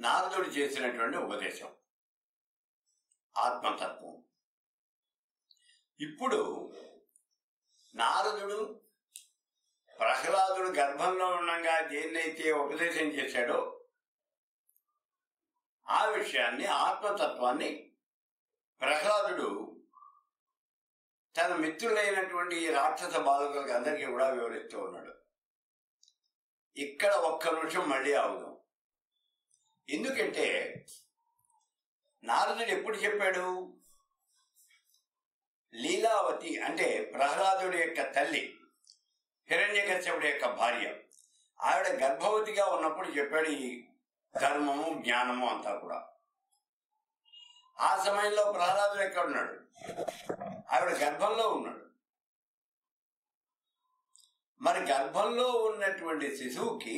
నారదుడు చేసినటువంటి ఉపదేశం ఆత్మతత్వం ఇప్పుడు నారదుడు ప్రహ్లాదుడు గర్భంలో ఉండగా దేన్నైతే ఉపదేశం చేశాడో ఆ విషయాన్ని ఆత్మతత్వాన్ని ప్రహ్లాదుడు తన మిత్రులైనటువంటి ఈ రాక్షస బాలకులకు అందరికీ కూడా వివరిస్తూ ఉన్నాడు ఇక్కడ ఒక్క నిమిషం మళ్ళీ ఆగుదాం ఎందుకంటే నారదుడు ఎప్పుడు చెప్పాడు లీలావతి అంటే ప్రహ్లాదుడి యొక్క తల్లి హిరణ్యకశ్యపుడి యొక్క భార్య ఆవిడ గర్భవతిగా ఉన్నప్పుడు చెప్పాడు ఈ ధర్మము జ్ఞానము అంతా కూడా ఆ సమయంలో ప్రహ్లాదుడు ఎక్కడ ఉన్నాడు ఆవిడ గర్భంలో ఉన్నాడు మరి గర్భంలో ఉన్నటువంటి శిశువుకి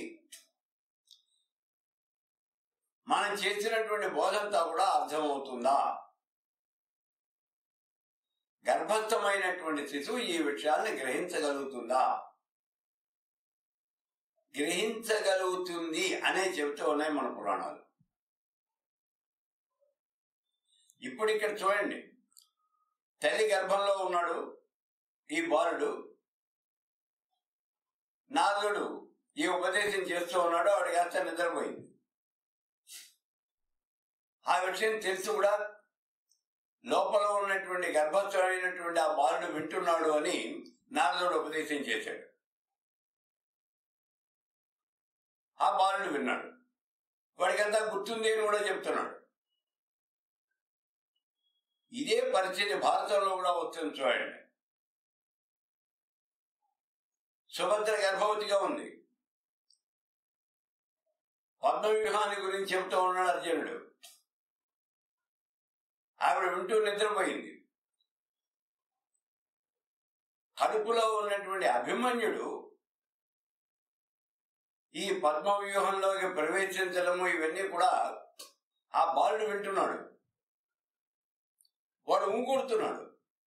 మనం చేసినటువంటి బోధంతా కూడా అర్థమవుతుందా గర్భస్థమైనటువంటి శిశువు ఈ విషయాల్ని గ్రహించగలుగుతుందా గ్రహించగలుగుతుంది అనే చెబుతూ ఉన్నాయి మన పురాణాలు ఇప్పుడు ఇక్కడ చూడండి తల్లి గర్భంలో ఉన్నాడు ఈ బాలుడు నారదుడు ఈ ఉపదేశం చేస్తూ ఉన్నాడు ఆవిడ కాస్త నిద్రపోయింది ఆ విషయం తెలిసి కూడా లోపల ఉన్నటువంటి గర్భస్థమైనటువంటి ఆ బాలుడు వింటున్నాడు అని నారదుడు ఉపదేశం చేశాడు ఆ బాలుడు విన్నాడు వాడికంతా గుర్తుంది అని కూడా చెప్తున్నాడు ఇదే పరిస్థితి భారతంలో కూడా వస్తుంది చూడండి సుభద్ర గర్భవతిగా ఉంది పద్మవ్యూహాన్ని గురించి చెప్తూ ఉన్నాడు అర్జునుడు ఆవిడ వింటూ నిద్రపోయింది కడుపులో ఉన్నటువంటి అభిమన్యుడు ఈ పద్మవ్యూహంలోకి ప్రవేశించడము ఇవన్నీ కూడా ఆ బాలుడు వింటున్నాడు వాడు ఊకొడుతున్నాడు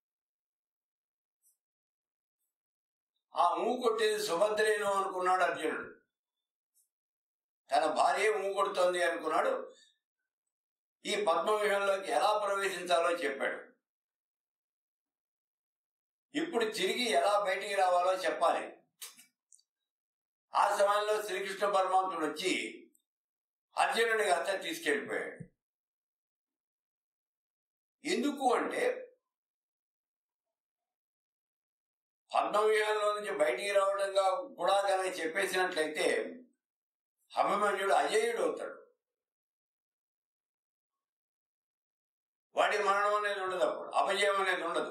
ఆ ఊ కొట్టేది సుభద్రేను అనుకున్నాడు అర్జునుడు తన భార్య ఊ కొడుతోంది అనుకున్నాడు ఈ పద్మవ్యూహంలోకి ఎలా ప్రవేశించాలో చెప్పాడు ఇప్పుడు తిరిగి ఎలా బయటికి రావాలో చెప్పాలి ఆ సమయంలో శ్రీకృష్ణ పరమాత్ముడు వచ్చి అర్జునుడిని అత్త తీసుకెళ్ళిపోయాడు ఎందుకు అంటే పద్మవ్యూహంలో నుంచి బయటికి రావడంగా కూడా కనుక చెప్పేసినట్లయితే అభిమన్యుడు అజేయుడు అవుతాడు వాడి మరణం అనేది ఉండదు అప్పుడు అపజయం అనేది ఉండదు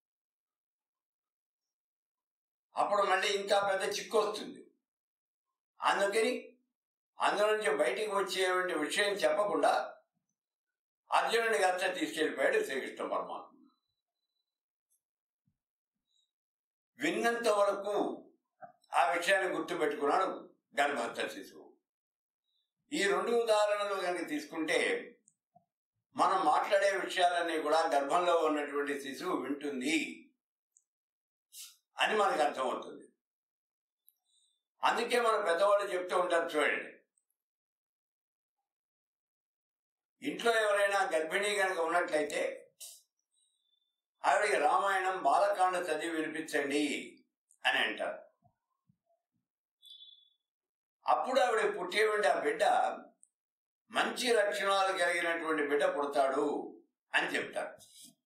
అప్పుడు మళ్ళీ ఇంకా పెద్ద చిక్కు వస్తుంది అందుకని అందులో నుంచి బయటికి వచ్చేటువంటి విషయం చెప్పకుండా అర్జునుడి గత తీసుకెళ్లిపోయాడు శ్రీకృష్ణ పరమాత్మ విన్నంత వరకు ఆ విషయాన్ని గుర్తుపెట్టుకున్నాడు గర్భస్థ శిశువు ఈ రెండు ఉదాహరణలు కనుక తీసుకుంటే మనం మాట్లాడే విషయాలన్నీ కూడా గర్భంలో ఉన్నటువంటి శిశువు వింటుంది అని మనకు అర్థమవుతుంది అందుకే మన పెద్దవాళ్ళు చెప్తూ ఉంటారు చూడండి ఇంట్లో ఎవరైనా గర్భిణీ కనుక ఉన్నట్లయితే ఆవిడకి రామాయణం బాలకాండ చదివి వినిపించండి అని అంటారు అప్పుడు ఆవిడ పుట్టేటువంటి ఆ బిడ్డ మంచి లక్షణాలు కలిగినటువంటి బిడ్డ పుడతాడు అని చెప్తారు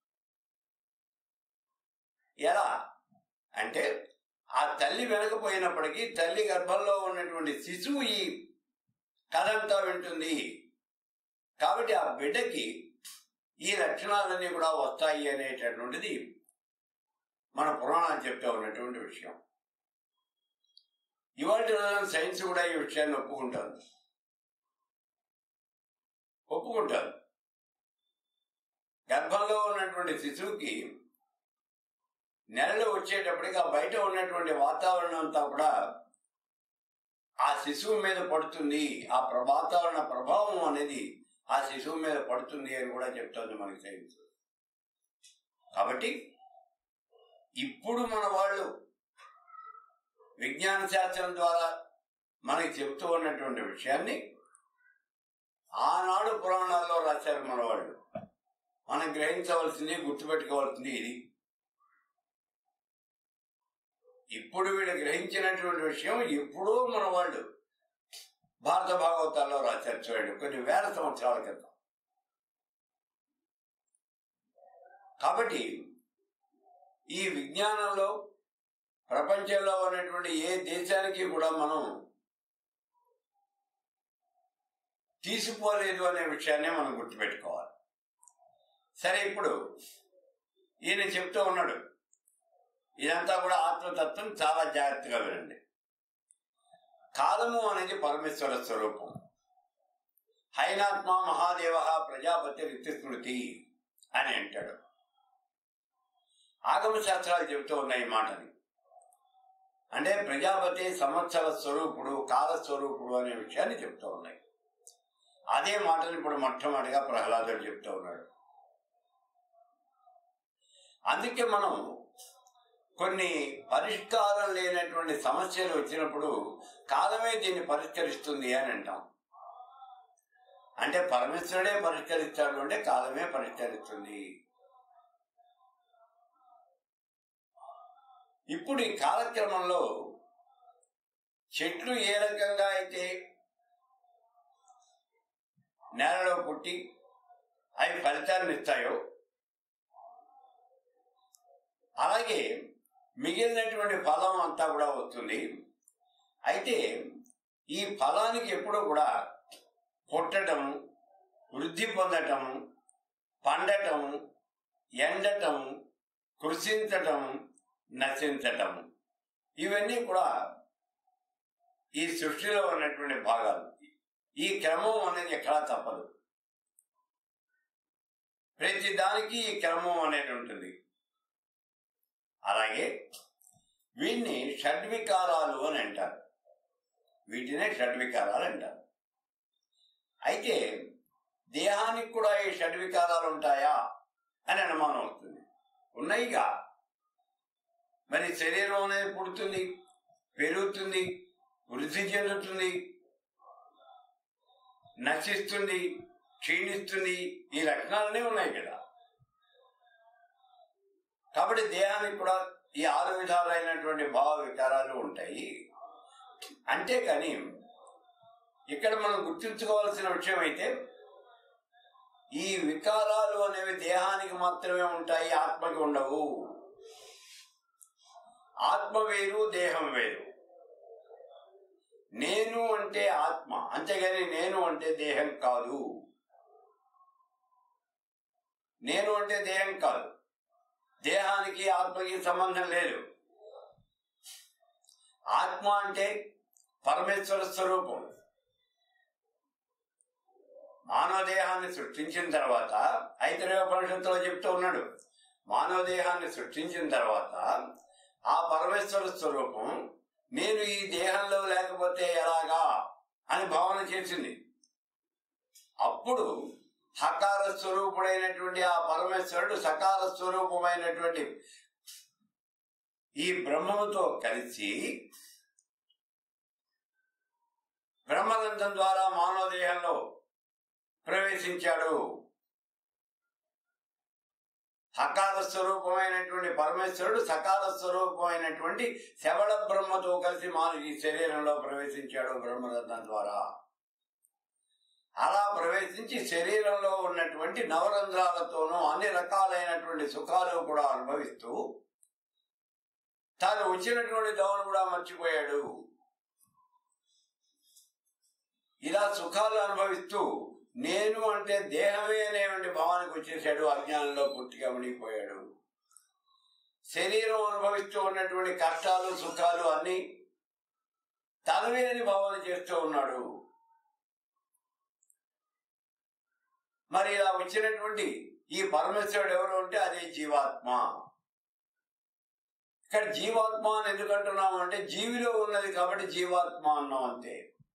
ఎలా అంటే ఆ తల్లి వెనకపోయినప్పటికీ తల్లి గర్భంలో ఉన్నటువంటి శిశువు ఈ కథంతా వింటుంది కాబట్టి ఆ బిడ్డకి ఈ లక్షణాలన్నీ కూడా వస్తాయి అనేటటువంటిది మన పురాణాలు చెప్తా ఉన్నటువంటి విషయం ఇవాళ రోజున సైన్స్ కూడా ఈ విషయాన్ని ఒప్పుకుంటారు ఒప్పుకుంటారు గర్భంలో ఉన్నటువంటి శిశువుకి నెలలు వచ్చేటప్పటికి ఆ బయట ఉన్నటువంటి వాతావరణం అంతా కూడా ఆ శిశువు మీద పడుతుంది ఆ ప్ర- వాతావరణ ప్రభావం అనేది ఆ శిశువు మీద పడుతుంది అని కూడా చెప్తుంది మనకి సైన్స్ కాబట్టి ఇప్పుడు మన వాళ్ళు విజ్ఞాన శాస్త్రం ద్వారా మనకి చెప్తూ ఉన్నటువంటి విషయాన్ని ఆనాడు పురాణాల్లో రాశారు మన వాళ్ళు మనం గ్రహించవలసింది గుర్తుపెట్టుకోవాల్సింది ఇది ఇప్పుడు వీళ్ళు గ్రహించినటువంటి విషయం ఎప్పుడూ మన వాళ్ళు భారత భాగవతాల్లో రాశారు చూడండి కొన్ని వేల సంవత్సరాల క్రితం కాబట్టి ఈ విజ్ఞానంలో ప్రపంచంలో ఉన్నటువంటి ఏ దేశానికి కూడా మనం తీసిపోలేదు అనే విషయాన్ని మనం గుర్తుపెట్టుకోవాలి సరే ఇప్పుడు ఈయన చెప్తూ ఉన్నాడు ఇదంతా కూడా ఆత్మతత్వం చాలా జాగ్రత్తగా వినండి కాలము అనేది పరమేశ్వర స్వరూపం హైనాత్మ మహాదేవ ప్రజాపతి రితిస్మృతి అని అంటాడు ఆగమ శాస్త్రాలు చెబుతూ ఉన్నాయి ఈ మాటని అంటే ప్రజాపతి సంవత్సర స్వరూపుడు కాల స్వరూపుడు అనే విషయాన్ని చెప్తూ ఉన్నాయి అదే మాటను ఇప్పుడు మొట్టమొదటిగా ప్రహ్లాదుడు చెప్తూ ఉన్నాడు అందుకే మనం కొన్ని పరిష్కారం లేనటువంటి సమస్యలు వచ్చినప్పుడు కాలమే దీన్ని పరిష్కరిస్తుంది అని అంటాం అంటే పరమేశ్వరుడే పరిష్కరిస్తాడు అంటే కాలమే పరిష్కరిస్తుంది ఇప్పుడు ఈ కాలక్రమంలో చెట్లు ఏ రకంగా అయితే నేలలో పుట్టి అవి ఫలితాన్ని ఇస్తాయో అలాగే మిగిలినటువంటి ఫలం అంతా కూడా వస్తుంది అయితే ఈ ఫలానికి ఎప్పుడూ కూడా పుట్టటం వృద్ధి పొందటం పండటం ఎండటం కృషించటం నశించటం ఇవన్నీ కూడా ఈ సృష్టిలో ఉన్నటువంటి భాగాలు ఈ క్రమం అనేది ఎక్కడా తప్పదు ప్రతి దానికి ఈ క్రమం అనేది ఉంటుంది అలాగే వీటిని షడ్వికారాలు అని అంటారు వీటినే షడ్వికారాలు అంటారు అయితే దేహానికి కూడా ఈ షడ్వికారాలు ఉంటాయా అని అనుమానం వస్తుంది ఉన్నాయిగా మరి శరీరం అనేది పుడుతుంది పెరుగుతుంది వృద్ధి చెందుతుంది నశిస్తుంది క్షీణిస్తుంది ఈ లక్షణాలనే ఉన్నాయి కదా కాబట్టి దేహానికి కూడా ఈ ఆరు విధాలైనటువంటి భావ వికారాలు ఉంటాయి అంతేకాని ఇక్కడ మనం గుర్తుంచుకోవాల్సిన విషయం అయితే ఈ వికారాలు అనేవి దేహానికి మాత్రమే ఉంటాయి ఆత్మకి ఉండవు ఆత్మ వేరు దేహం వేరు నేను అంటే ఆత్మ అంతేగాని నేను అంటే దేహం కాదు నేను అంటే దేహం కాదు దేహానికి ఆత్మకి సంబంధం లేదు ఆత్మ అంటే పరమేశ్వర స్వరూపం మానవ దేహాన్ని సృష్టించిన తర్వాత ఐతరేయ పరిషత్తులో చెప్తూ ఉన్నాడు మానవ దేహాన్ని సృష్టించిన తర్వాత ఆ పరమేశ్వర స్వరూపం నేను ఈ దేహంలో లేకపోతే ఎలాగా అని భావన చేసింది అప్పుడు హకార స్వరూపుడైనటువంటి ఆ పరమేశ్వరుడు సకార స్వరూపమైనటువంటి ఈ బ్రహ్మముతో కలిసి బ్రహ్మరంధం ద్వారా మానవ దేహంలో ప్రవేశించాడు హకార స్వరూపమైనటువంటి పరమేశ్వరుడు సకాల స్వరూపమైనటువంటి శవళ బ్రహ్మతో కలిసి మానవ ఈ శరీరంలో ప్రవేశించాడు బ్రహ్మరత్నం ద్వారా అలా ప్రవేశించి శరీరంలో ఉన్నటువంటి నవరంధ్రాలతోనూ అన్ని రకాలైనటువంటి సుఖాలు కూడా అనుభవిస్తూ తాను వచ్చినటువంటి దవను కూడా మర్చిపోయాడు ఇలా సుఖాలు అనుభవిస్తూ నేను అంటే దేహమే అనేటువంటి భావానికి వచ్చేసాడు అజ్ఞానంలో పూర్తిగా మునిగిపోయాడు శరీరం అనుభవిస్తూ ఉన్నటువంటి కష్టాలు సుఖాలు అన్ని తనవే అని భావన చేస్తూ ఉన్నాడు మరి ఇలా వచ్చినటువంటి ఈ పరమేశ్వరుడు ఎవరు అంటే అదే జీవాత్మ ఇక్కడ జీవాత్మ అని ఎందుకు అంటున్నాము అంటే జీవిలో ఉన్నది కాబట్టి జీవాత్మ అన్నాం అంతే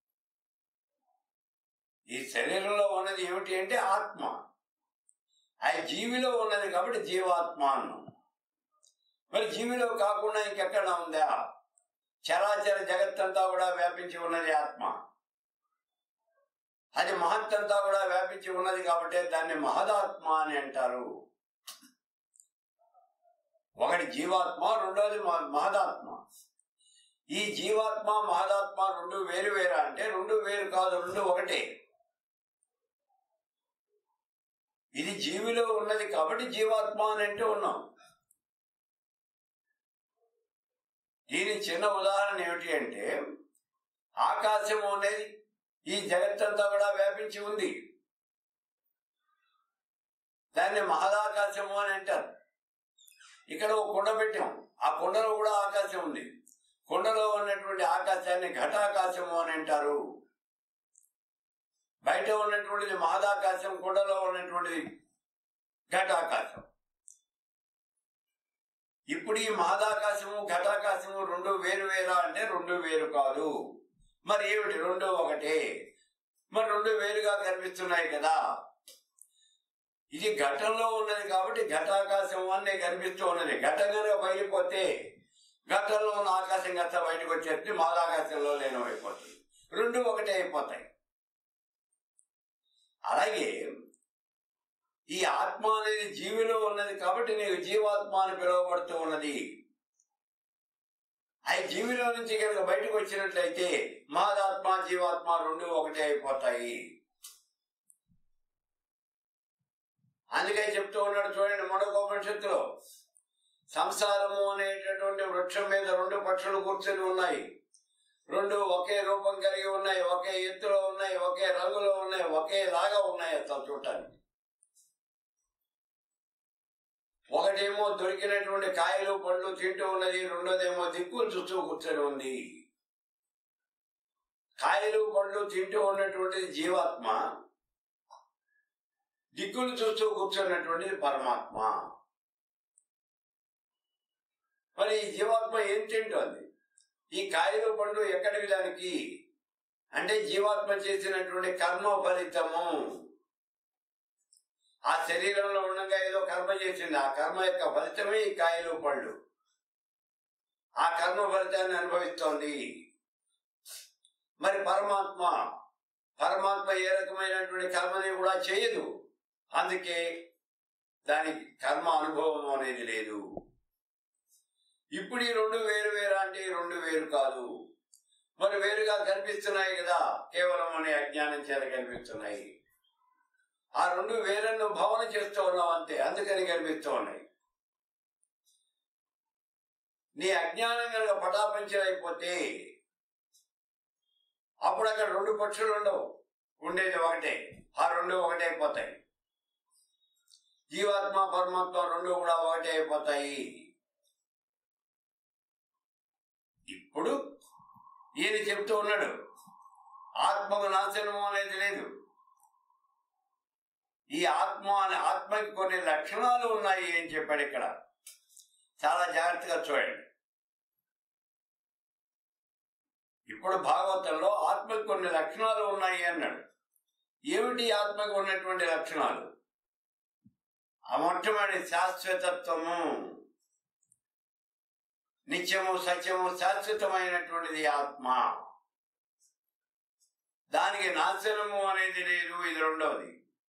ఈ శరీరంలో ఉన్నది ఏమిటి అంటే ఆత్మ ఆ జీవిలో ఉన్నది కాబట్టి జీవాత్మ అన్నాం మరి జీవిలో కాకుండా ఇంకెక్కడ ఉందా చరాచర జగత్తంతా కూడా వ్యాపించి ఉన్నది ఆత్మ అది మహత్తంతా కూడా వ్యాపించి ఉన్నది కాబట్టి దాన్ని మహదాత్మ అని అంటారు ఒకటి జీవాత్మ రెండోది మ- మహదాత్మ ఈ జీవాత్మ మహదాత్మ రెండు వేరు వేరా అంటే రెండు వేరు కాదు రెండు ఒకటే ఇది జీవిలో ఉన్నది కాబట్టి జీవాత్మ అని అంటూ ఉన్నాం దీని చిన్న ఉదాహరణ ఏమిటి అంటే ఆకాశము అనేది ఈ జగత్తంతా కూడా వ్యాపించి ఉంది దాన్ని మహదాకాశము అని అంటారు ఇక్కడ ఒక కుండ పెట్టాం ఆ కుండలో కూడా ఆకాశం ఉంది కుండలో ఉన్నటువంటి ఆకాశాన్ని ఘటాకాశము అని అంటారు బయట ఉన్నటువంటిది మహదాకాశం కుండలో ఉన్నటువంటిది ఘటాకాశం ఇప్పుడు ఈ మహదాకాశము ఘటాకాశము రెండు వేరు వేరా అంటే రెండు వేరు కాదు మరి ఏమిటి రెండు ఒకటే మరి రెండు వేరుగా కనిపిస్తున్నాయి కదా ఇది ఘటంలో ఉన్నది కాబట్టి ఘటాకాశం అనే కనిపిస్తూ ఉన్నది ఘటం కనుక బయలుపోతే ఘటంలో ఉన్న ఆకాశం గత బయటకు వచ్చేసి మాదాకాశంలో లీనమైపోతుంది రెండు ఒకటే అయిపోతాయి అలాగే ఈ ఆత్మ అనేది జీవిలో ఉన్నది కాబట్టి నీకు జీవాత్మ అని పిలువబడుతూ ఉన్నది అది జీవిలో నుంచి కనుక బయటకు వచ్చినట్లయితే మాదాత్మ జీవాత్మ రెండు ఒకటే అయిపోతాయి అందుకే చెప్తూ ఉన్నాడు చూడండి మొడకోపనిషత్తులో సంసారము అనేటటువంటి వృక్షం మీద రెండు పక్షులు కూర్చొని ఉన్నాయి రెండు ఒకే రూపం కలిగి ఉన్నాయి ఒకే ఎత్తులో ఉన్నాయి ఒకే రంగులో ఉన్నాయి ఒకేలాగా ఉన్నాయి అసలు చూడటానికి ఒకటేమో దొరికినటువంటి కాయలు పండ్లు తింటూ ఉన్నది రెండోదేమో దిక్కులు చూస్తూ కూర్చొని ఉంది కాయలు పండ్లు తింటూ ఉన్నటువంటిది జీవాత్మ దిక్కులు చూస్తూ కూర్చున్నటువంటిది పరమాత్మ మరి ఈ జీవాత్మ ఏం తింటోంది ఈ కాయలు పండు ఎక్కడికి దానికి అంటే జీవాత్మ చేసినటువంటి కర్మ ఫలితము ఆ శరీరంలో ఉండగా ఏదో కర్మ చేసింది ఆ కర్మ యొక్క ఫలితమే ఈ కాయలు పళ్ళు ఆ కర్మ ఫలితాన్ని అనుభవిస్తోంది మరి పరమాత్మ పరమాత్మ ఏ రకమైనటువంటి కర్మని కూడా చేయదు అందుకే దానికి కర్మ అనుభవం అనేది లేదు ఇప్పుడు ఈ రెండు వేరు వేరు అంటే ఈ రెండు వేరు కాదు మరి వేరుగా కనిపిస్తున్నాయి కదా కేవలం అనే అజ్ఞానం చేత కనిపిస్తున్నాయి ఆ రెండు వేరನ್ನು భావన చేస్తూ ఉన్నావు అంతే అందుకని కనిపిస్తూ ఉన్నాయి నీ అజ్ఞానం కనుక పటాపంచలైపోతే అప్పుడు అక్కడ రెండు పక్షులు ఉండవు ఉండేది ఒకటే ఆ రెండు ఒకటే అయిపోతాయి జీవాత్మ పరమాత్మ రెండు కూడా ఒకటే అయిపోతాయి ఇప్పుడు ఈయన చెప్తూ ఉన్నాడు ఆత్మకు నాశనము అనేది లేదు ఈ ఆత్మ అనే ఆత్మకి కొన్ని లక్షణాలు ఉన్నాయి అని చెప్పాడు ఇక్కడ చాలా జాగ్రత్తగా చూడండి ఇప్పుడు భాగవతంలో ఆత్మకి కొన్ని లక్షణాలు ఉన్నాయి అన్నాడు ఏమిటి ఆత్మకు ఉన్నటువంటి లక్షణాలు ఆ మొట్టమొదటి శాశ్వతత్వము నిత్యము సత్యము శాశ్వతమైనటువంటిది ఆత్మ దానికి నాశనము అనేది లేదు ఇది రెండవది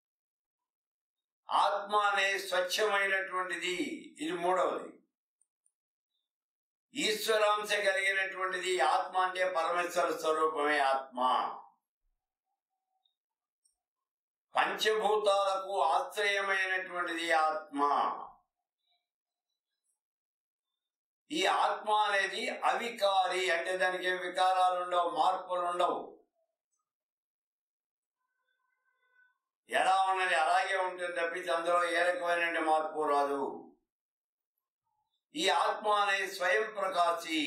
ఆత్మ అనే స్వచ్ఛమైనటువంటిది ఇది మూడవది ఈశ్వరాంశ కలిగినటువంటిది ఆత్మ అంటే పరమేశ్వర స్వరూపమే ఆత్మ పంచభూతాలకు ఆశ్రయమైనటువంటిది ఆత్మ ఈ ఆత్మ అనేది అవికారి అంటే దానికి ఏం వికారాలు ఉండవు మార్పులు ఉండవు ఎలా ఉన్నది అలాగే ఉంటుంది తప్పించి అందులో ఏ రకమైన మార్పు రాదు ఈ ఆత్మ అనేది స్వయం ప్రకాశి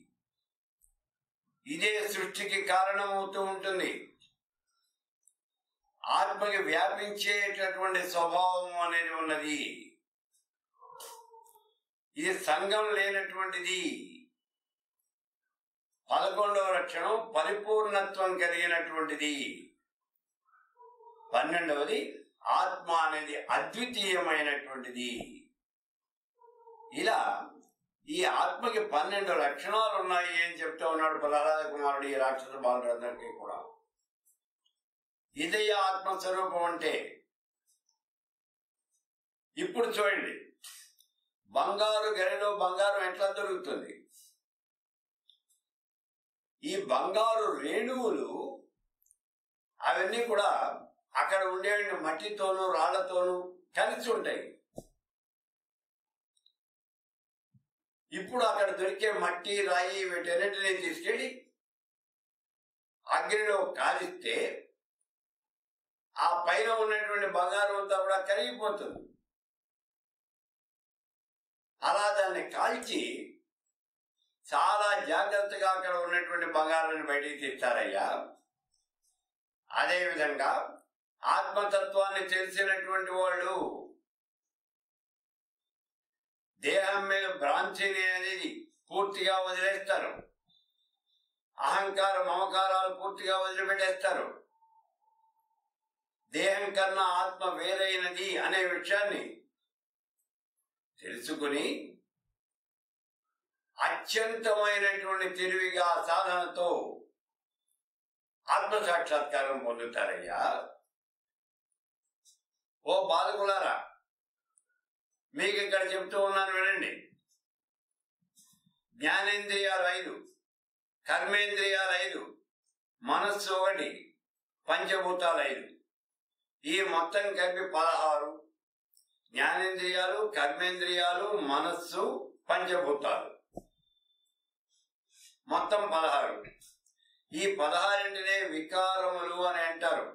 ఇదే సృష్టికి కారణమవుతూ ఉంటుంది ఆత్మకి వ్యాపించేటటువంటి స్వభావం అనేది ఉన్నది ఇది సంఘం లేనటువంటిది పదకొండవ లక్షణం పరిపూర్ణత్వం కలిగినటువంటిది పన్నెండవది ఆత్మ అనేది అద్వితీయమైనటువంటిది ఇలా ఈ ఆత్మకి పన్నెండు లక్షణాలు ఉన్నాయి అని చెప్తూ ఉన్నాడు ప్రహ్లాద కుమారుడు ఈ రాక్షస బాలురందరికీ కూడా ఇదయ ఆత్మస్వరూపం అంటే ఇప్పుడు చూడండి బంగారు గెరలో బంగారం ఎట్లా దొరుకుతుంది ఈ బంగారు రేణువులు అవన్నీ కూడా అక్కడ ఉండే మట్టితోనూ రాళ్లతోనూ కలిసి ఉంటాయి ఇప్పుడు అక్కడ దొరికే మట్టి రాయి వీటన్నిటిని తీసుకెళ్ళి అగ్నిలో కాలిస్తే ఆ పైన ఉన్నటువంటి బంగారం అంతా కూడా కరిగిపోతుంది అలా దాన్ని కాల్చి చాలా జాగ్రత్తగా అక్కడ ఉన్నటువంటి బంగారాన్ని బయటికి తీస్తారయ్యా అదేవిధంగా ఆత్మతత్వాన్ని తెలిసినటువంటి వాళ్ళు దేహం మీద భ్రాంతిని అనేది పూర్తిగా వదిలేస్తారు అహంకార మమకారాలు పూర్తిగా వదిలిపెట్టేస్తారు దేహం కన్నా ఆత్మ వేరైనది అనే విషయాన్ని తెలుసుకుని అత్యంతమైనటువంటి తెలివిగా సాధనతో ఆత్మ సాక్షాత్కారం పొందుతారయ్యా ఓ బాలకులారా మీకు ఇక్కడ చెప్తూ ఉన్నాను వినండి జ్ఞానేంద్రియాలు ఐదు కర్మేంద్రియాలు ఐదు మనస్సు ఒకటి పంచభూతాలు ఐదు ఈ మొత్తం కలిపి పదహారు జ్ఞానేంద్రియాలు కర్మేంద్రియాలు మనస్సు పంచభూతాలు మొత్తం పదహారు ఈ పదహారింటినే వికారములు అని అంటారు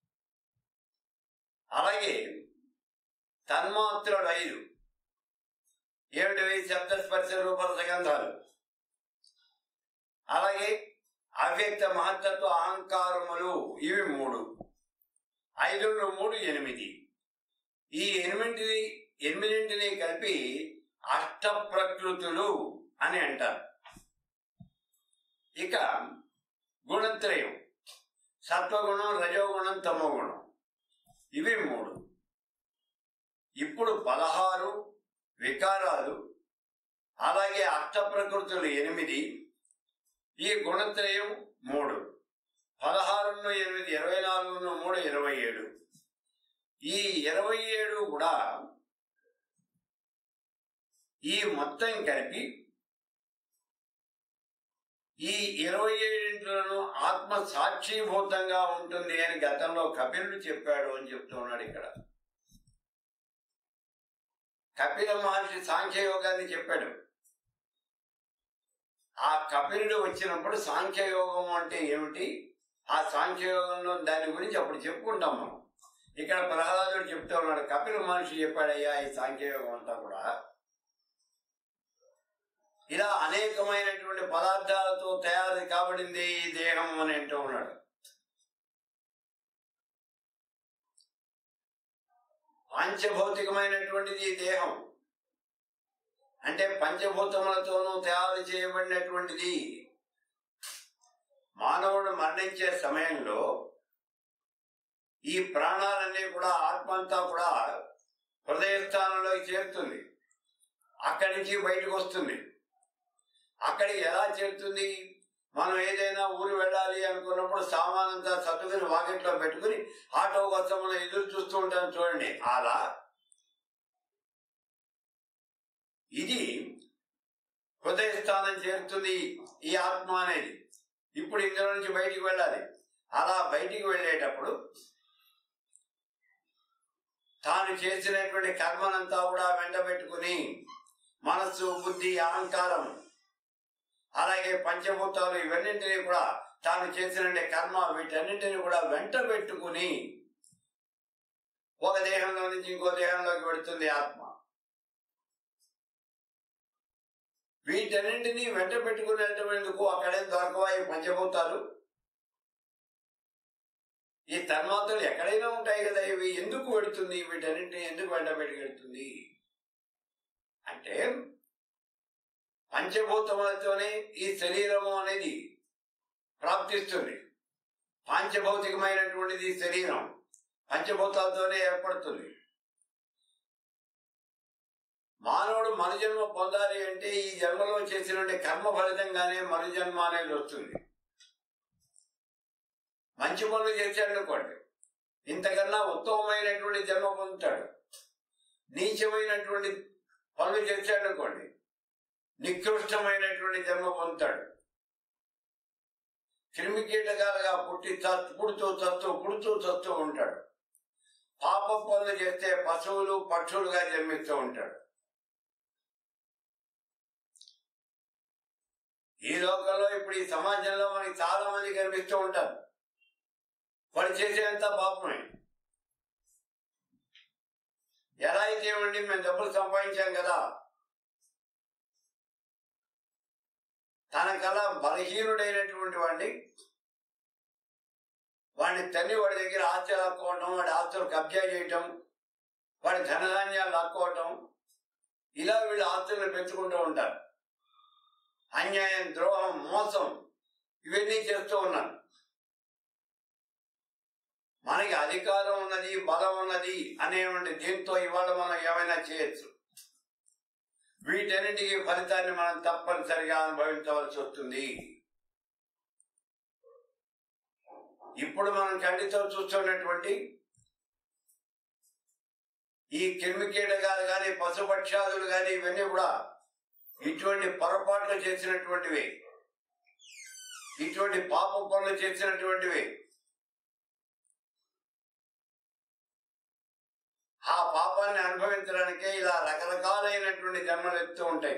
అలాగే తన్మాత్రులు ఐదు ఏమిటివి శబ్దస్పర్శ రూపరస గంధాలు అలాగే అవ్యక్త మహత్తత్వ అహంకారములు ఇవి మూడు ఐదు మూడు ఎనిమిది ఈ ఎనిమిది ఎనిమిదింటిని కలిపి అష్ట ప్రకృతులు అని అంటారు ఇక గుణత్రయం సత్వగుణం రజోగుణం తమోగుణం ఇవి మూడు ఇప్పుడు పదహారు వికారాలు అలాగే అష్ట ప్రకృతులు ఎనిమిది ఈ గుణత్రయం మూడు పదహారును ఎనిమిది ఇరవై నాలుగును మూడు ఇరవై ఏడు ఈ ఇరవై ఏడు కూడా ఈ మొత్తం కలిపి ఈ ఇరవై ఏడింట్లను ఆత్మ సాక్షిభూతంగా ఉంటుంది అని గతంలో కపిలుడు చెప్పాడు అని చెప్తున్నాడు ఇక్కడ కపిల మహర్షి సాంఖ్యయోగాన్ని చెప్పాడు ఆ కపిలుడు వచ్చినప్పుడు సాంఖ్యయోగం అంటే ఏమిటి ఆ సాంఖ్యయోగంలో దాని గురించి అప్పుడు చెప్పుకుంటాం మనం ఇక్కడ ప్రహ్లాదుడు చెప్తూ ఉన్నాడు కపిల మహర్షి చెప్పాడయ్యా ఈ సాంఖ్యయోగం అంతా కూడా ఇలా అనేకమైనటువంటి పదార్థాలతో తయారు కాబడింది ఈ దేహం అని అంటూ ఉన్నాడు పాంచభౌతికమైనటువంటిది ఈ దేహం అంటే పంచభూతములతోనూ తయారు చేయబడినటువంటిది మానవుడు మరణించే సమయంలో ఈ ప్రాణాలన్నీ కూడా ఆత్మ అంతా కూడా హృదయ స్థానంలోకి చేరుతుంది అక్కడి నుంచి బయటకు వస్తుంది అక్కడికి ఎలా చేరుతుంది మనం ఏదైనా ఊరు వెళ్ళాలి అనుకున్నప్పుడు సామానంతా సర్దుకుని వాకెట్లో పెట్టుకుని ఆటో కోసం మనం ఎదురు చూస్తూ ఉంటాం చూడండి అలా ఇది హృదయ స్థానం చేరుతుంది ఈ ఆత్మ అనేది ఇప్పుడు ఇందులో నుంచి బయటికి వెళ్ళాలి అలా బయటికి వెళ్ళేటప్పుడు తాను చేసినటువంటి కర్మనంతా కూడా వెంట పెట్టుకుని మనస్సు బుద్ధి అహంకారం అలాగే పంచభూతాలు ఇవన్నింటినీ కూడా తాను చేసిన కర్మ వీటన్నింటినీ కూడా వెంట పెట్టుకుని ఒక దేహంలో నుంచి ఇంకో దేహంలోకి వెళుతుంది ఆత్మ వీటన్నింటినీ వెంట పెట్టుకుని వెళ్ళటం అక్కడేం దొరకవా ఈ పంచభూతాలు ఈ తన్మాత్రలు ఎక్కడైనా ఉంటాయి కదా ఇవి ఎందుకు పెడుతుంది వీటన్నింటినీ ఎందుకు వెంట పెట్టుకెడుతుంది అంటే పంచభూతములతోనే ఈ శరీరము అనేది ప్రాప్తిస్తుంది పాంచభౌతికమైనటువంటిది ఈ శరీరం పంచభూతాలతోనే ఏర్పడుతుంది మానవుడు మనుజన్మ పొందాలి అంటే ఈ జన్మలో చేసినటువంటి కర్మ ఫలితంగానే మనుజన్మ అనేది వస్తుంది మంచి పనులు చేశాడు అనుకోండి ఇంతకన్నా ఉత్తమమైనటువంటి జన్మ పొందుతాడు నీచమైనటువంటి పనులు చేశాడనుకోండి నికృష్టమైనటువంటి జన్మ పొందుతాడు క్రిమి కీటకాలుగా పుట్టి చస్తు పుడుతూ చస్తూ పుడుతూ చస్తూ ఉంటాడు పాప పనులు చేస్తే పశువులు పక్షులుగా జన్మిస్తూ ఉంటాడు ఈ లోకంలో ఇప్పుడు ఈ సమాజంలో మనకి చాలా మంది కనిపిస్తూ ఉంటారు వాడు చేసేంత పాపమే ఎలా అయితే ఏమండి మేము డబ్బులు సంపాదించాం కదా తనకలా బలహీనుడైనటువంటి వాడిని వాడిని తల్లి వాడి దగ్గర ఆస్తి లాక్కోవటం వాడి ఆస్తులు కబ్జా చేయటం వాడి ధనధాన్యాలు లాక్కోవటం ఇలా వీళ్ళు ఆస్తులను పెంచుకుంటూ ఉంటారు అన్యాయం ద్రోహం మోసం ఇవన్నీ చేస్తూ ఉన్నారు మనకి అధికారం ఉన్నది బలం ఉన్నది అనేటువంటి దీంతో ఇవాళ మనం ఏమైనా చేయొచ్చు వీటన్నిటికీ ఫలితాన్ని మనం తప్పనిసరిగా అనుభవించవలసి వస్తుంది ఇప్పుడు మనం కంటితో చూస్తున్నటువంటి ఈ క్రిమి కీటకాలు కానీ పశుపక్షాదులు కానీ ఇవన్నీ కూడా ఇటువంటి పొరపాట్లు చేసినటువంటివి ఇటువంటి పాప పనులు చేసినటువంటివి ఆ పాపాన్ని అనుభవించడానికే ఇలా రకరకాలైనటువంటి జన్మలు ఎత్తూ ఉంటాయి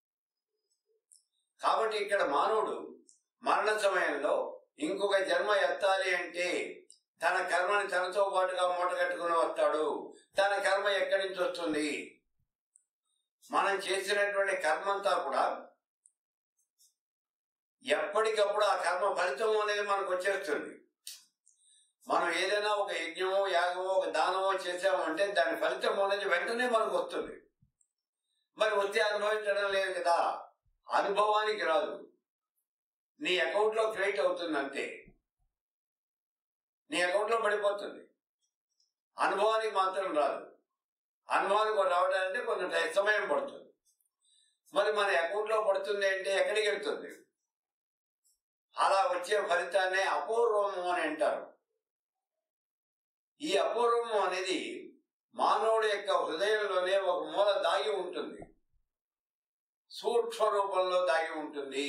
కాబట్టి ఇక్కడ మానవుడు మరణ సమయంలో ఇంకొక జన్మ ఎత్తాలి అంటే తన కర్మని తనతో పాటుగా మూటగట్టుకుని వస్తాడు తన కర్మ ఎక్కడి నుంచి వస్తుంది మనం చేసినటువంటి కర్మంతా కూడా ఎప్పటికప్పుడు ఆ కర్మ ఫలితం అనేది మనకు వచ్చేస్తుంది మనం ఏదైనా ఒక యజ్ఞమో యాగమో ఒక దానమో చేసామంటే దాని ఫలితం అనేది వెంటనే మనకు వస్తుంది మరి వస్తే అనుభవించడం లేదు కదా అనుభవానికి రాదు నీ అకౌంట్ లో క్రెడిట్ అవుతుంది అంతే నీ అకౌంట్ లో పడిపోతుంది అనుభవానికి మాత్రం రాదు అనుభవానికి రావడానికి కొంత సమయం పడుతుంది మరి మన అకౌంట్ లో పడుతుంది అంటే ఎక్కడికి వెళ్తుంది అలా వచ్చే ఫలితాన్ని అపూర్వము అని అంటారు ఈ అపూర్వము అనేది మానవుడి యొక్క హృదయంలోనే ఒక మూల దాగి ఉంటుంది సూక్ష్మ రూపంలో దాగి ఉంటుంది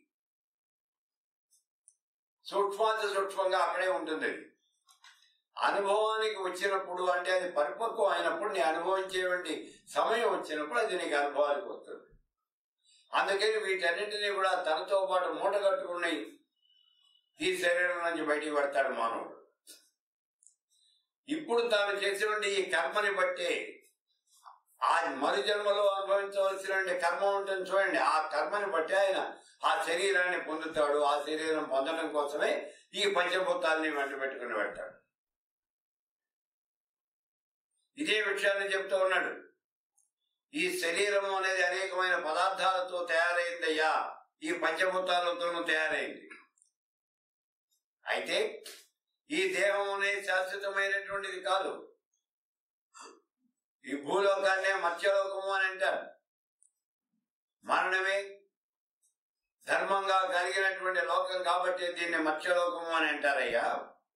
సూక్ష్మాతి సూక్ష్మంగా అక్కడే ఉంటుంది అనుభవానికి వచ్చినప్పుడు అంటే అది పరిపక్వం అయినప్పుడు నీ అనుభవించేటువంటి సమయం వచ్చినప్పుడు అది నీకు అనుభవానికి వస్తుంది అందుకని వీటన్నింటినీ కూడా తనతో పాటు మూట కట్టుకుని ఈ శరీరం నుంచి బయటికి పడతాడు మానవుడు ఇప్పుడు తాను చేసినటువంటి ఈ కర్మని బట్టి ఆ మరు జన్మలో అనుభవించవలసిన కర్మ ఉంటుంది చూడండి ఆ కర్మని బట్టి ఆయన ఆ శరీరాన్ని పొందుతాడు ఆ శరీరం పొందడం కోసమే ఈ పంచభూతాలని వెంట పెట్టుకుని పెడతాడు ఇదే విషయాన్ని చెప్తూ ఉన్నాడు ఈ శరీరము అనేది అనేకమైన పదార్థాలతో తయారైందయ్యా ఈ పంచభూతాలతోనూ తయారైంది అయితే ఈ దేహం అనేది శాశ్వతమైనటువంటిది కాదు ఈ భూలోకాన్నే మత్స్యలోకము అని అంటారు మరణమే ధర్మంగా కలిగినటువంటి లోకం కాబట్టి దీన్ని మత్స్యలోకము అని అంటారయ్యా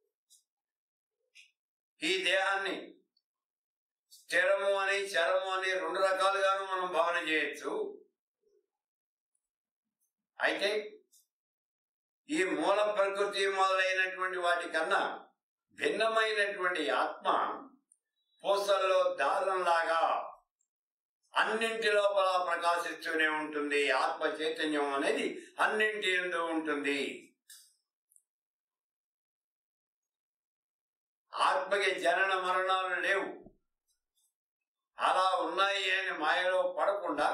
ఈ దేహాన్ని స్థిరము అని చరము అని రెండు రకాలుగాను మనం భావన చేయొచ్చు అయితే ఈ మూల ప్రకృతి మొదలైనటువంటి వాటి కన్నా భిన్నమైనటువంటి ఆత్మ పూసల్లో దారంలాగా అన్నింటి లోపల ప్రకాశిస్తూనే ఉంటుంది ఆత్మ చైతన్యం అనేది అన్నింటి ఎందు ఉంటుంది ఆత్మకి జనన మరణాలు లేవు అలా ఉన్నాయి అని మాయలో పడకుండా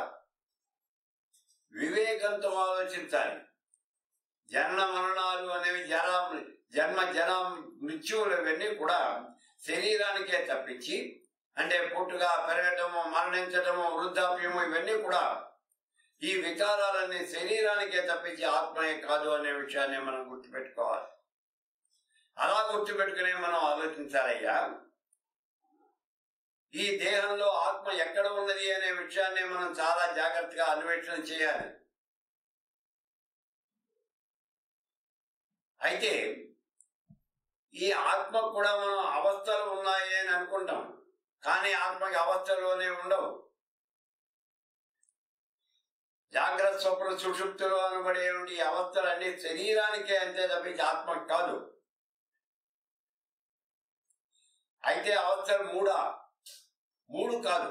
వివేకంతో ఆలోచించాలి జనన మరణాలు అనేవి జర జన్మ జన మృత్యువులు ఇవన్నీ కూడా శరీరానికే తప్పించి అంటే పుట్టుగా పెరగటము మరణించటము వృద్ధాప్యము ఇవన్నీ కూడా ఈ వికారాలన్నీ శరీరానికే తప్పించి ఆత్మయే కాదు అనే విషయాన్ని మనం గుర్తుపెట్టుకోవాలి అలా గుర్తుపెట్టుకునే మనం ఆలోచించాలయ్యా ఈ దేహంలో ఆత్మ ఎక్కడ ఉన్నది అనే విషయాన్ని మనం చాలా జాగ్రత్తగా అన్వేషణ చేయాలి అయితే ఈ ఆత్మకు కూడా మనం అవస్థలు ఉన్నాయి అని అనుకుంటాం కానీ ఆత్మకి అవస్థలోనే ఉండవు జాగ్రత్త స్వప్న సుషుప్తులు అనబడేటువంటి ఈ అవస్థలన్నీ శరీరానికే అంతే తప్పించి ఆత్మకి కాదు అయితే అవస్థలు మూడా మూడు కాదు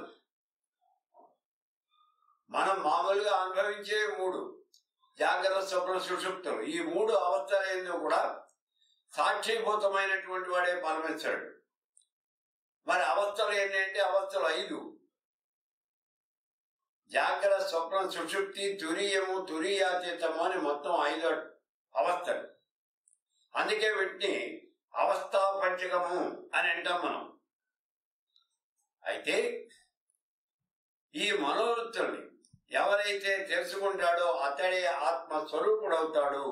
మనం మామూలుగా అనుభవించే మూడు జాగ్రత్త స్వప్న సుషుప్తులు ఈ మూడు అవస్థలు ఏందో కూడా సాక్షిభూతమైనటువంటి వాడే పరమేశ్వరుడు మరి అవస్థలు ఏంటంటే అవస్థలు ఐదు జాగ్రత్త స్వప్న సుషుప్తి తురియము తురియాతీతము అని మొత్తం ఐదు అవస్థలు అందుకే వీటిని అవస్థా పంచకము అని అంటాం మనం అయితే ఈ మనోవృత్తుల్ని ఎవరైతే తెలుసుకుంటాడో అతడే ఆత్మ స్వరూపుడవుతాడు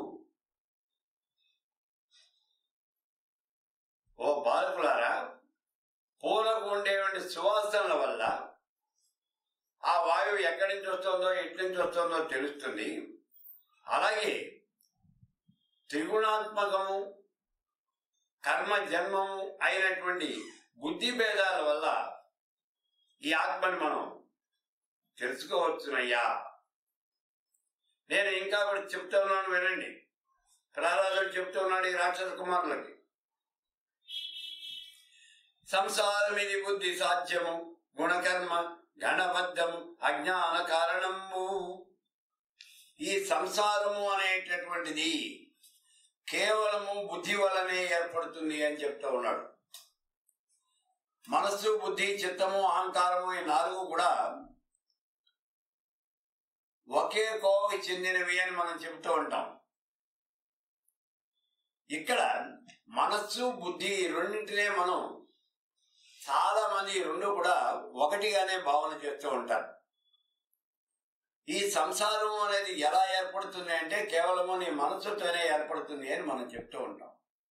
ఓ బాలకులారా పూలకు ఉండేటువంటి సువాసనల వల్ల ఆ వాయువు ఎక్కడి నుంచి వస్తుందో ఎటు నుంచి వస్తుందో తెలుస్తుంది అలాగే త్రిగుణాత్మకము కర్మ జన్మము అయినటువంటి బుద్ధి భేదాల వల్ల ఈ ఆత్మని మనం తెలుసుకోవచ్చునయ్యా నేను ఇంకా కూడా చెప్తా ఉన్నాను వినండి ప్రహ్లాదుడు చెప్తూ ఉన్నాడు ఈ రాక్షస కుమారులకి సంసారమిది బుద్ధి సాధ్యము గుణకర్మ గణబద్ధము అజ్ఞాన కారణము ఈ సంసారము అనేటటువంటిది కేవలము బుద్ధి వల్లనే ఏర్పడుతుంది అని చెప్తూ ఉన్నాడు మనస్సు బుద్ధి చిత్తము అహంకారము ఈ నాలుగు కూడా ఒకే కోవకి చెందినవి అని మనం చెప్తూ ఉంటాం ఇక్కడ మనస్సు బుద్ధి ఈ రెండింటినే మనం చాలా మంది ఈ రెండు కూడా ఒకటిగానే భావన చేస్తూ ఉంటారు ఈ సంసారం అనేది ఎలా ఏర్పడుతుంది అంటే కేవలము నీ మనస్సుతోనే ఏర్పడుతుంది అని మనం చెప్తూ ఉంటాం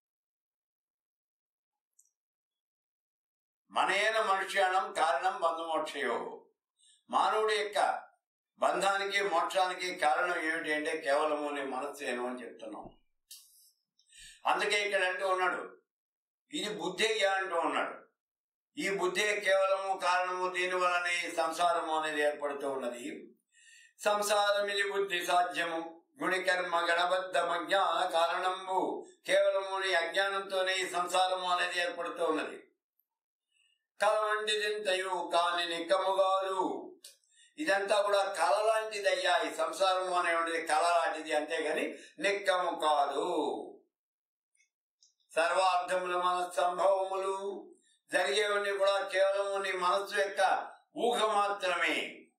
మనయేన మనుష్యానం కారణం బంధమోక్షయో మానవుడి యొక్క బంధానికి మోక్షానికి కారణం ఏమిటి అంటే కేవలము నీ మనస్సేను అని చెప్తున్నాం అందుకే ఇక్కడ అంటూ ఉన్నాడు ఇది బుద్ధయ్యా అంటూ ఉన్నాడు ఈ బుద్ధే కేవలము కారణము దీని వలనే ఈ సంసారము అనేది ఏర్పడుతూ ఉన్నది సంసారమిది బుద్ధి సాధ్యము గుణికర్మ గణబద్ధమ జ్ఞాన కారణము కేవలము నీ అజ్ఞానంతోనే ఈ సంసారము అనేది ఏర్పడుతూ ఉన్నది కల వంటిదింతయు కాని నిక్కముగారు ఇదంతా కూడా కళ లాంటిదయ్యా ఈ సంసారము అనేటువంటిది కళ లాంటిది అంతేగాని నిక్కము కాదు సర్వార్థముల మన సంభవములు జరిగేవన్నీ కూడా కేవలం నీ మనస్సు యొక్క ఊహ మాత్రమే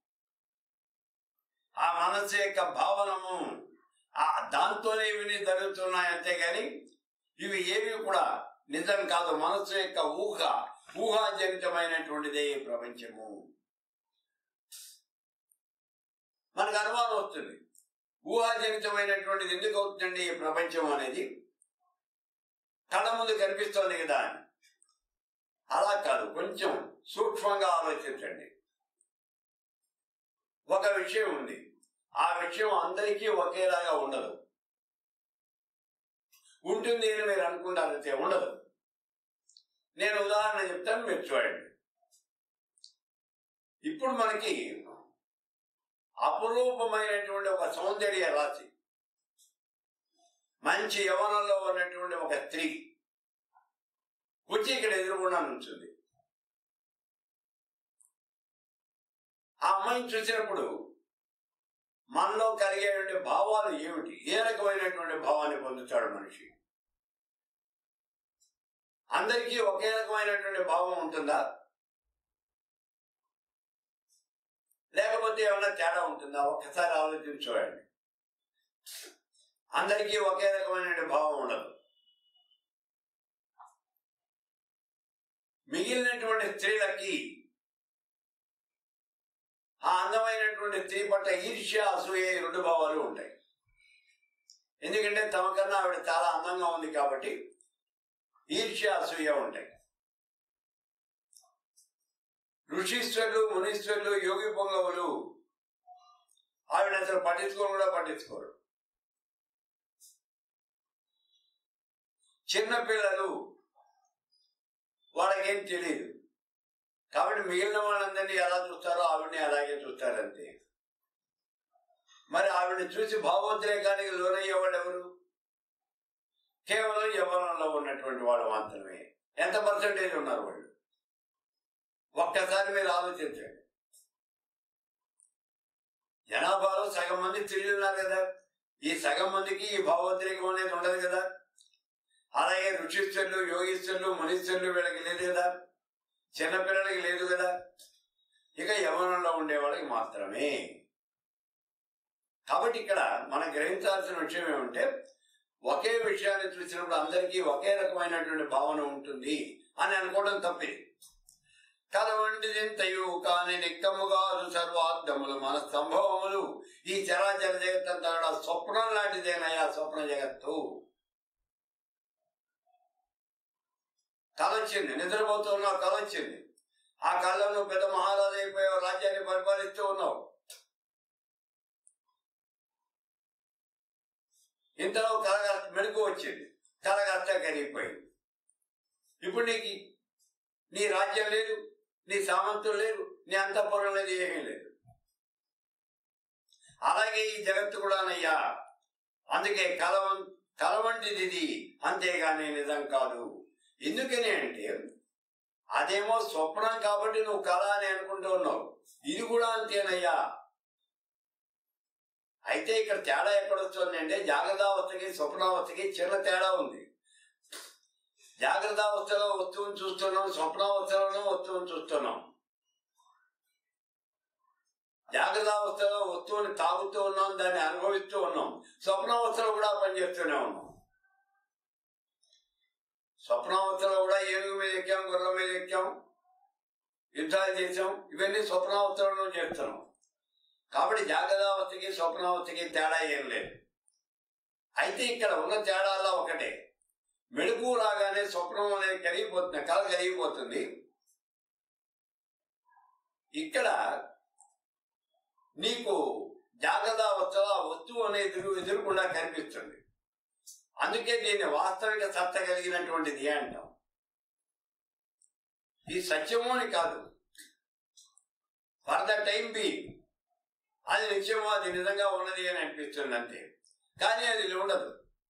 ఆ మనస్సు యొక్క భావనము ఆ దాంతోనే ఇవి జరుగుతున్నాయి అంతేగాని ఇవి ఏవి కూడా నిజం కాదు మనస్సు యొక్క ఊహ ఊహాజనితమైనటువంటిదే ఈ ప్రపంచము మనకు అనుమానం వస్తుంది ఊహాజనితమైనటువంటిది ఎందుకు అవుతుందండి ఈ ప్రపంచం అనేది కళ్ళ ముందు కనిపిస్తోంది కదా అని అలా కాదు కొంచెం సూక్ష్మంగా ఆలోచించండి ఒక విషయం ఉంది ఆ విషయం అందరికీ ఒకేలాగా ఉండదు ఉంటుంది అని మీరు అనుకుంటారంతే ఉండదు నేను ఉదాహరణ చెప్తాను మీరు చూడండి ఇప్పుడు మనకి అపురూపమైనటువంటి ఒక సౌందర్య రాశి మంచి యవనంలో ఉన్నటువంటి ఒక స్త్రీ వచ్చి ఇక్కడ ఎదురుగుండా నుంచుంది ఆ అమ్మాయిని చూసినప్పుడు మనలో కలిగేటువంటి భావాలు ఏమిటి ఏ రకమైనటువంటి భావాన్ని పొందుతాడు మనిషి అందరికీ ఒకే రకమైనటువంటి భావం ఉంటుందా లేకపోతే ఏమైనా తేడా ఉంటుందా ఒక్కసారి ఆలోచించి చూడండి అందరికీ ఒకే రకమైనటువంటి భావం ఉండదు మిగిలినటువంటి స్త్రీలకి ఆ అందమైనటువంటి స్త్రీ పట్ల ఈర్ష్య అసూయ ఈ రెండు భావాలు ఉంటాయి ఎందుకంటే తమకన్నా ఆవిడ చాలా అందంగా ఉంది కాబట్టి ఈర్ష్య అసూయ ఉంటాయి ఋషీశ్వరులు మునీశ్వరులు యోగి పొంగవులు ఆవిడ అసలు పట్టించుకోరు కూడా పట్టించుకోరు చిన్న పిల్లలు వాళ్ళకేం తెలియదు కాబట్టి మిగిలిన వాళ్ళందరినీ ఎలా చూస్తారో ఆవిడని అలాగే చూస్తారంతే మరి ఆవిడని చూసి భావోద్రేకానికి లోనయ్యేవాళ్ళు ఎవరు కేవలం యవ్వనంలో ఉన్నటువంటి వాళ్ళు మాత్రమే ఎంత పర్సంటేజ్ ఉన్నారు వాళ్ళు ఒక్కసారి మీరు ఆలోచించండి జనాభాలో సగం మంది స్త్రీలు ఉన్నారు కదా ఈ సగం మందికి ఈ భావోద్రేకం అనేది ఉండదు కదా అలాగే ఋషిశ్వరులు యోగీశ్వరులు మునీశ్వరులు వీళ్ళకి లేదు కదా చిన్నపిల్లలకి లేదు కదా ఇక యవనంలో ఉండేవాళ్ళకి మాత్రమే కాబట్టి ఇక్కడ మనం గ్రహించాల్సిన విషయం ఏమంటే ఒకే విషయాన్ని చూసినప్పుడు అందరికీ ఒకే రకమైనటువంటి భావన ఉంటుంది అని అనుకోవడం తప్పే కలవంటిదింతయు కాని నిక్కముగాదు సర్వార్థములు మన సంభవములు ఈ చరాచర జగత్తంతా కూడా స్వప్నం లాంటిదేనయ్యా స్వప్న జగత్తు కళ వచ్చింది నిద్రపోతూ ఉన్నావు కళ వచ్చింది ఆ కళ్ళలో నువ్వు పెద్ద మహారాజు అయిపోయావు రాజ్యాన్ని పరిపాలిస్తూ ఉన్నావు ఇంతలో కలగ మెడుకు వచ్చింది కలగర్త కరిగిపోయింది ఇప్పుడు నీకు నీ రాజ్యం లేదు నీ సామంతులు లేరు నీ అంతఃపురం లేదు ఏమీ లేదు అలాగే ఈ జగత్తు కూడానయ్యా అందుకే కలవం కల వంటిది ఇది అంతేగాని నిజం కాదు ఎందుకని అంటే అదేమో స్వప్నం కాబట్టి నువ్వు కళ అని అనుకుంటూ ఉన్నావు ఇది కూడా అంతేనయ్యా అయితే ఇక్కడ తేడా ఎక్కడొస్తుంది అంటే జాగ్రత్తావస్థకి స్వప్నావస్థకి చిన్న తేడా ఉంది జాగ్రత్తావస్థలో వస్తువుని చూస్తున్నాం స్వప్నావస్థలోనూ వస్తువుని చూస్తున్నాం జాగ్రత్తావస్థలో వస్తువుని తాగుతూ ఉన్నాం దాన్ని అనుభవిస్తూ ఉన్నాం స్వప్నావస్థలో కూడా పనిచేస్తూనే ఉన్నాం స్వప్నావస్థలో కూడా ఏనుగు మీద ఎక్కాం గుర్రం మీద ఎక్కాం యుద్ధాలు చేసాం ఇవన్నీ స్వప్నావస్థలో చేస్తున్నాం కాబట్టి జాగ్రత్తావస్థకి స్వప్నావస్థకి తేడా ఏం లేదు అయితే ఇక్కడ ఉన్న తేడాల్లో ఒకటే మెడుకు రాగానే స్వప్నం అనేది కరిగిపోతుంది కళ కరిగిపోతుంది ఇక్కడ నీకు జాగ్రత్త అవస్థలో ఆ వస్తువు అనేది ఎదురు ఎదురుకుండా కనిపిస్తుంది అందుకే దీన్ని వాస్తవిక సత్త కలిగినటువంటిది అంటాం ఈ సత్యము అని కాదు ఫర్ ద టైం బీ అది నిత్యము అది నిజంగా ఉన్నది అని అనిపిస్తుంది అంతే కానీ అది ఉండదు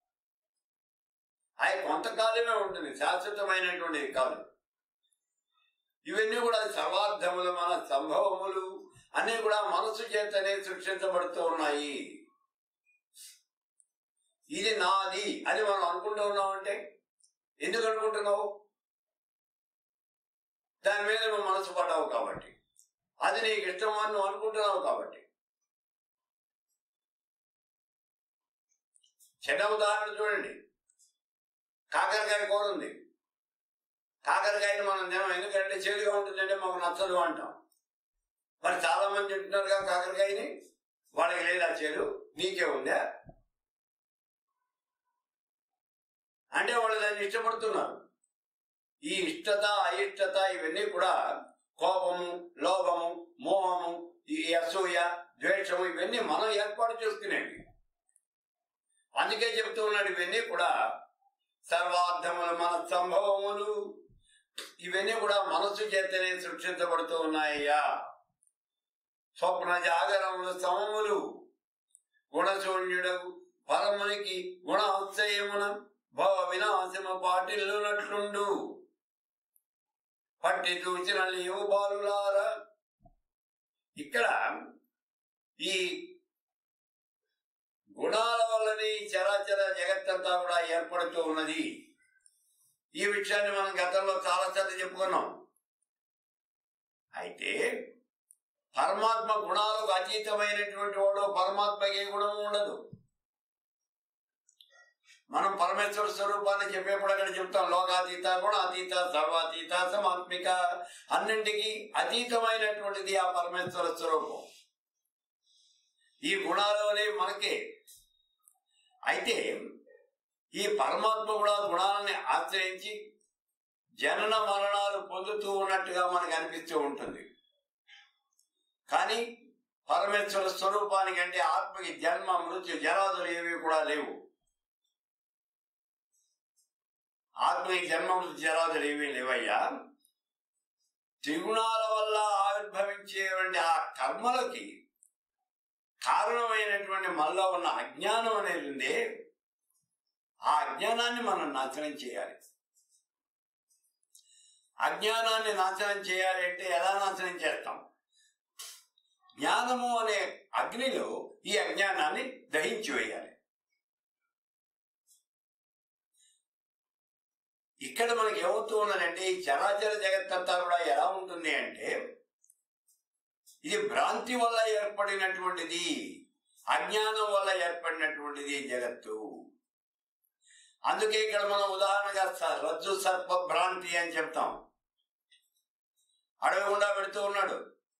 అది కొంతకాలమే ఉంటుంది శాశ్వతమైనటువంటిది కాదు ఇవన్నీ కూడా సర్వార్థములు మన సంభవములు అన్ని కూడా మనసు చేతనే సృష్టించబడుతూ ఉన్నాయి ఇది నాది అని మనం అనుకుంటూ ఉన్నామంటే ఎందుకు అనుకుంటున్నావు దాని మీద నువ్వు మనసు పడ్డావు కాబట్టి అది నీకు ఇష్టం అని నువ్వు అనుకుంటున్నావు కాబట్టి చిన్న ఉదాహరణ చూడండి కాకరకాయ కూర ఉంది కాకరకాయని మనం తినం ఎందుకంటే చేదుగా ఉంటుందంటే మాకు నచ్చదు అంటాం మరి చాలా మంది తింటున్నారుగా కాకరకాయని వాళ్ళకి లేదా చేదు నీకే ఉందా అంటే వాళ్ళు దాన్ని ఇష్టపడుతున్నారు ఈ ఇష్టత అయిష్టత ఇవన్నీ కూడా కోపము లోభము మోహము ఈ అసూయ ద్వేషము ఇవన్నీ మనం ఏర్పాటు చేసుకునేవి అందుకే చెప్తూ ఉన్నాడు ఇవన్నీ కూడా సర్వార్థములు మన సంభవములు ఇవన్నీ కూడా మనసు చేతనే సృష్టించబడుతూ ఉన్నాయ్యా స్వప్న జాగరములు సమములు గుణశూన్యుడకు పరమునికి గుణ ఉత్సయమున భవ వినాశము పాటిల్లునట్లుండు పట్టి చూచిన లేవు బాలులారా ఇక్కడ ఈ గుణాల వల్లనే ఈ చరాచర జగత్తంతా కూడా ఏర్పడుతూ ఉన్నది ఈ విషయాన్ని మనం గతంలో చాలా సార్లు చెప్పుకున్నాం అయితే పరమాత్మ గుణాలకు అతీతమైనటువంటి వాడు పరమాత్మకి ఏ గుణము ఉండదు మనం పరమేశ్వర స్వరూపాన్ని చెప్పేప్పుడు అక్కడ చెప్తాం లోకాతీత గుణాతీత సర్వాతీత సమాత్మిక అన్నింటికి అతీతమైనటువంటిది ఆ పరమేశ్వర స్వరూపం ఈ గుణాలోనే మనకే అయితే ఈ పరమాత్మ కూడా గుణాలని ఆశ్రయించి జనన మరణాలు పొందుతూ ఉన్నట్టుగా మనకు అనిపిస్తూ ఉంటుంది కానీ పరమేశ్వర స్వరూపానికి అంటే ఆత్మకి జన్మ మృత్యు జరాదులు ఏవి కూడా లేవు ఆత్మకి జన్మ మృత్యు జరాదులు ఏమీ లేవయ్యా త్రిగుణాల వల్ల ఆవిర్భవించేటువంటి ఆ కర్మలకి కారణమైనటువంటి మనలో ఉన్న అజ్ఞానం అనేది ఉంది ఆ అజ్ఞానాన్ని మనం నాశనం చేయాలి అజ్ఞానాన్ని నాశనం చేయాలి అంటే ఎలా నాశనం చేస్తాం జ్ఞానము అనే అగ్నిలో ఈ అజ్ఞానాన్ని దహించి వేయాలి ఇక్కడ మనకి ఏమవుతూ ఉన్నదంటే ఈ చరాచర జగత్తంతా కూడా ఎలా ఉంటుంది అంటే ఇది భ్రాంతి వల్ల ఏర్పడినటువంటిది అజ్ఞానం వల్ల ఏర్పడినటువంటిది ఈ జగత్తు అందుకే ఇక్కడ మనం ఉదాహరణగా స- రజ్జు సర్ప భ్రాంతి అని చెప్తాం అడవి గుండా పెడుతూ ఉన్నాడు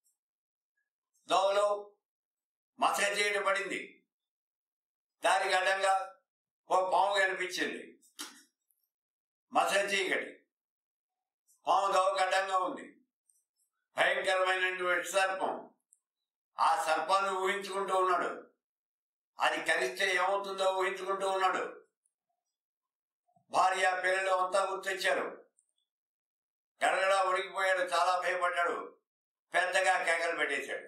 దోవలో మసక చేయడం పడింది దానికి అడ్డంగా ఓ పాము కనిపించింది మసక చీకటి పాము దోవకు అడ్డంగా ఉంది భయంకరమైనటువంటి సర్పం ఆ సర్పాన్ని ఊహించుకుంటూ ఉన్నాడు అది కలిస్తే ఏమవుతుందో ఊహించుకుంటూ ఉన్నాడు భార్య పిల్లలు అంతా గుర్తొచ్చారు గడగడా ఉడికిపోయాడు చాలా భయపడ్డాడు పెద్దగా కేకలు పెట్టేశాడు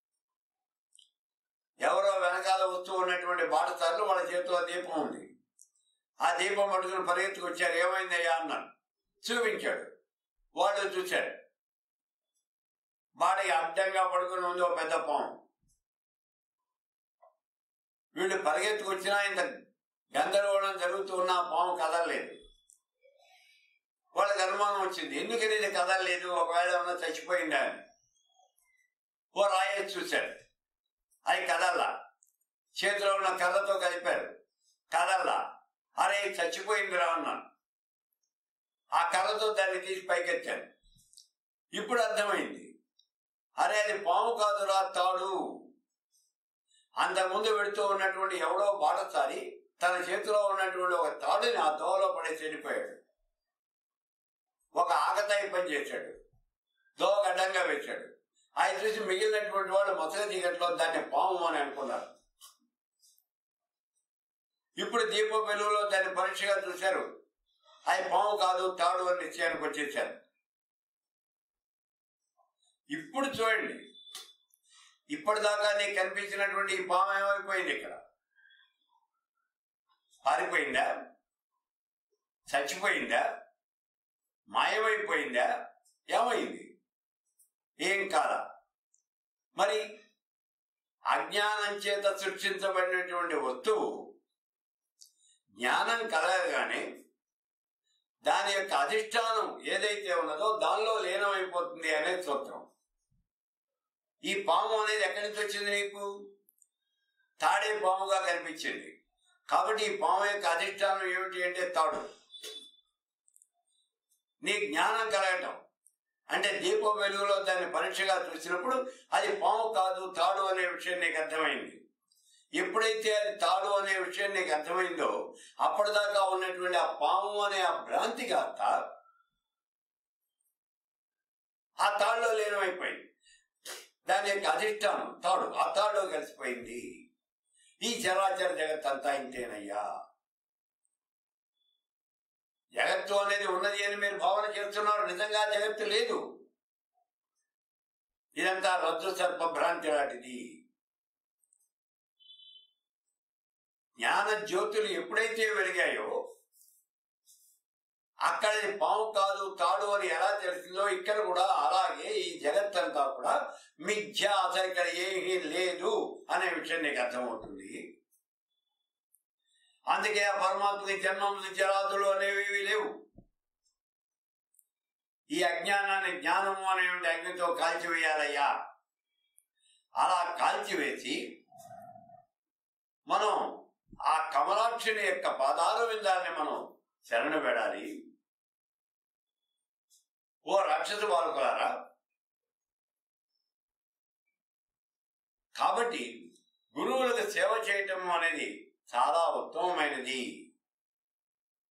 ఎవరో వెనకాల వస్తూ ఉన్నటువంటి బాటసార్లు వాళ్ళ చేతిలో దీపం ఉంది ఆ దీపం పట్టుకుని పరిగెత్తుకు వచ్చారు ఏమైందయ్యా అన్నాడు చూపించాడు వాళ్ళు చూశారు బాడకి అడ్డంగా పడుకుని ఉంది ఒక పెద్ద పాము వీళ్ళు పరిగెత్తుకొచ్చినా ఇంత గందరగోళం జరుగుతూ ఉన్న ఆ పాము కదలలేదు వాళ్ళకి అనుమానం వచ్చింది ఎందుకని ఇది కదలలేదు ఒకవేళ ఏమన్నా చచ్చిపోయిందా అని ఓ రాయేసి చూశాడు అది కదల్లా చేతిలో ఉన్న కర్రతో కలిపారు కదల్లా అరే ఇది చచ్చిపోయిందిరా అన్నాను ఆ కర్రతో దాన్ని తీసి పైకెత్తాను ఇప్పుడు అర్థమైంది అరే అది పాము కాదురా తాడు అంతకుముందు పెడుతూ ఉన్నటువంటి ఎవడో బాటసారి తన చేతిలో ఉన్నటువంటి ఒక తాడుని ఆ దోవలో పడేసి వెళ్ళిపోయాడు ఒక ఆకతాయి పని చేశాడు దోవ గడ్డంగా వేశాడు ఆయన చూసి మిగిలినటువంటి వాళ్ళు మసక చీకట్లో దాన్ని పాము అని అనుకున్నారు ఇప్పుడు దీప వెలుగులో దాన్ని పరీక్షగా చూశారు అది పాము కాదు తాడు అని నిశ్చయానికి వచ్చేసారు ఇప్పుడు చూడండి ఇప్పటిదాకా నీకు కనిపించినటువంటి ఈ పాము ఏమైపోయింది ఇక్కడ పారిపోయిందా చచ్చిపోయిందా మాయమైపోయిందా ఏమైంది ఏం కాల మరి అజ్ఞానం చేత సృష్టించబడినటువంటి వస్తువు జ్ఞానం కలగగానే దాని యొక్క అధిష్టానం ఏదైతే ఉన్నదో దానిలో లీనమైపోతుంది అనేది సూత్రం ఈ పాము అనేది ఎక్కడి నుంచి వచ్చింది నీకు తాడే పాముగా కనిపించింది కాబట్టి ఈ పాము యొక్క అధిష్టానం ఏమిటి అంటే తాడు నీ జ్ఞానం కలగటం అంటే దీపం వెలుగులో దాన్ని పరీక్షగా చూసినప్పుడు అది పాము కాదు తాడు అనే విషయం నీకు అర్థమైంది ఎప్పుడైతే అది తాడు అనే విషయం నీకు అర్థమైందో అప్పటిదాకా ఉన్నటువంటి ఆ పాము అనే ఆ భ్రాంతి కాస్త ఆ తాడులో లీనమైపోయింది దాని యొక్క అధిష్టానం తాడు ఆ తాడులో కలిసిపోయింది ఈ చరాచర జగత్ అంతా ఇంతేనయ్యా జగత్తు అనేది ఉన్నది అని మీరు భావన చేస్తున్నారు నిజంగా జగత్తు లేదు ఇదంతా రజ్జు సర్ప భ్రాంతి లాంటిది జ్ఞాన జ్యోతులు ఎప్పుడైతే వెలిగాయో అక్కడ ఇది పాము కాదు తాడు అని ఎలా తెలిసిందో ఇక్కడ కూడా అలాగే ఈ జగత్తంతా కూడా మిథ్య అసలు ఇక్కడ ఏమీ లేదు అనే విషయం నీకు అర్థమవుతుంది అందుకే ఆ పరమాత్మకి జన్మములు జరాదులు అనేవి లేవు ఈ అజ్ఞానాన్ని జ్ఞానము అనేటువంటి అగ్నితో కాల్చివేయాలయ్యా అలా కాల్చివేసి మనం ఆ కమలాక్షుని యొక్క పాదాల విందాన్ని మనం శరణ పెడాలి ఓ రాక్షస బాలకులారా కాబట్టి గురువులకు సేవ చేయటం అనేది చాలా ఉత్తమమైనది